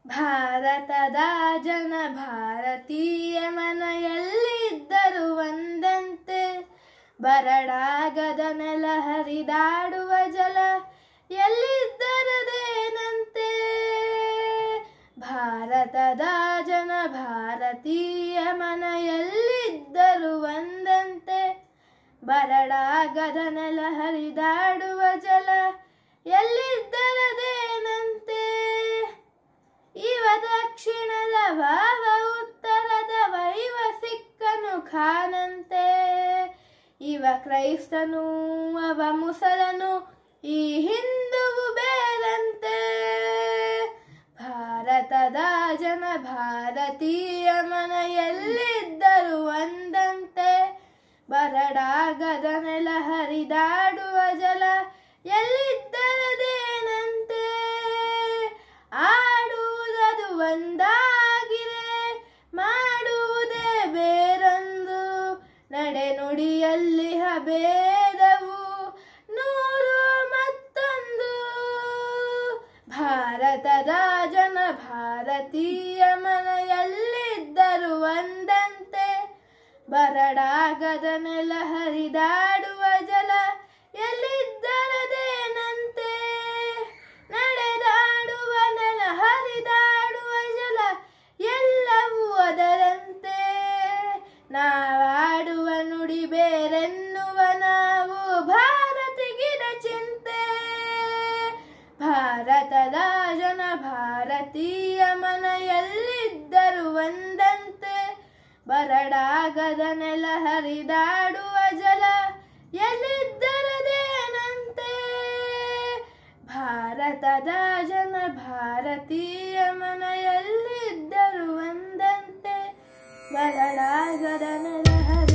ಭಾರತದ ಜನ ಭಾರತೀಯ ಮನೆಯಲ್ಲಿದ್ದರು ಒಂದಂತೆ ಬರಡಾಗದ ನೆಲ ಹರಿದಾಡುವ ಜಲ ಎಲ್ಲಿದ್ದರದೇನಂತೆ ಭಾರತದ ಜನ ಭಾರತೀಯ ಮನೆಯಲ್ಲಿದ್ದರು ಒಂದಂತೆ ಬರಡಾಗದ ನೆಲ ಹರಿದಾಡುವ ಜಲ ಎಲ್ಲಿದ್ದರದೇನಂತೆ ಇವ ದಕ್ಷಿಣದ ಭಾವ ಉತ್ತರದ ವೈವ ಸಿಕ್ಕನು ಖಾನಂತೆ ಇವ ಕ್ರೈಸ್ತನು ಅವ ಮುಸಲನು ಈ ಹಿಂದುವು ಬೇರಂತೆ ಭಾರತದ ಜನ ಭಾರತೀಯ ಮನೆಯಲ್ಲಿದ್ದರು ಒಂದಂತೆ ಬರಡಾಗದ ನೆಲ ಹರಿದಾಡುವ ಜಲ ಎಲ್ಲಿದ್ದರದೇನಂತೆ ಆಡುವುದದು ಒಂದಾಗಿದೆ ಮಾಡುವುದೇ ಬೇರೊಂದು ನಡೆನುಡಿಯಲ್ಲಿ ಹಬೇದವು ನೂರು ಮತ್ತೊಂದು ಭಾರತದ ಜನ ಭಾರತೀಯ ಮನೆಯಲ್ಲಿದ್ದರು ಒಂದಂತೆ ಬರಡಾಗದ ನೆಲ ಹರಿದಾಡುವ ಜಲ ಎಲ್ಲಿದ್ದರದೇನಂತೆ ನಡೆದಾಡುವ ನೆಲ ಹರಿದಾಡುವ ಜಲ ಎಲ್ಲವೂ ಅದರಂತೆ ನಾವಾಡುವ ನುಡಿ ಬೇರೆನ್ನುವ ನಾವು ಭಾರತಿಗಿದ ಚಿಂತೆ ಭಾರತದ ಜನ ಭಾರತೀಯ ಮನೆಯಲ್ಲಿದ್ದರು ಒಂದಂತೆ ಬರಡಾಗದ ನೆಲ ಹರಿದಾಡುವ ಜಲ ಎಲ್ಲಿದ್ದರದೇನಂತೆ ಭಾರತದ ಜನ ಭಾರತೀಯ ಮನೆಯಲ್ಲಿದ್ದರು ಒಂದಂತೆ ಬರಡಾಗದ ನೆಲ ಹರಿ